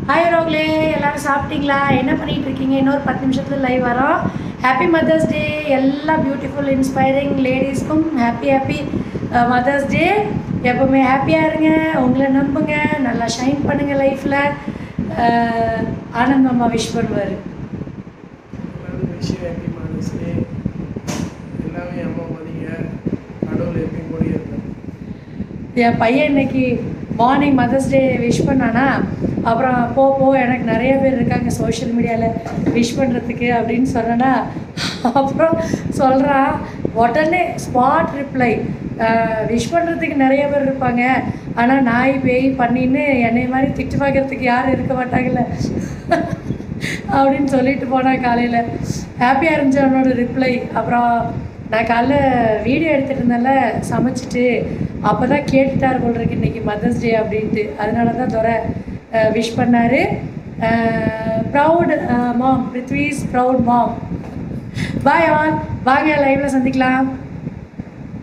hi ரோக்லே எல்லாரும் சாப்பிட்டீங்களா என்ன பண்ணிட்டு இருக்கீங்க இன்னொரு பத்து நிமிஷத்தில் லைவ் வரோம் ஹாப்பி மதர்ஸ் டே எல்லா பியூட்டிஃபுல் இன்ஸ்பைரிங் லேடிஸ்க்கும் ஹாப்பி ஹாப்பி மதர்ஸ் டே எப்போவுமே ஹாப்பியாக இருங்க உங்களை நம்புங்க நல்லா ஷைன் பண்ணுங்கள் லைஃப்பில் ஆனந்த் அம்மா விஷ் பண்ணுவார் எல்லாரும் விஷயம் ஹாப்பி மதர்ஸ் டே எல்லாமே அம்மா மதிங்க கடவுள் எப்பயும் கூட இருப்பேன் என் பையன் இன்னைக்கு மார்னிங் மதர்ஸ் டே விஷ் பண்ணானா அப்புறம் போ போ எனக்கு நிறைய பேர் இருக்காங்க சோஷியல் மீடியாவில் விஷ் பண்ணுறதுக்கு அப்படின்னு சொன்னேன்னா அப்புறம் சொல்கிறான் உடனே ஸ்பாட் ரிப்ளை விஷ் பண்ணுறதுக்கு நிறைய பேர் இருப்பாங்க ஆனால் நாய் பேய் பண்ணின்னு என்னை மாதிரி திட்டு பார்க்கறதுக்கு யாரும் இருக்க மாட்டாங்கல்ல அப்படின்னு சொல்லிட்டு போனான் காலையில் ஹாப்பியாக இருந்துச்சு அவனோட ரிப்ளை அப்புறம் நான் காலைல வீடியோ எடுத்துகிட்டு இருந்தேன்ல சமைச்சிட்டு அப்போ தான் கேட்டுட்டார் போல் இருக்கு இன்றைக்கி மதர்ஸ் டே அப்படின்ட்டு அதனால தான் துறை விஷ் பண்ணார் ப்ரவுட் மாம் பிருத்விஸ் ப்ரவுட் மாம் பாய் ஆல் வாங்க லைவில் சந்திக்கலாம்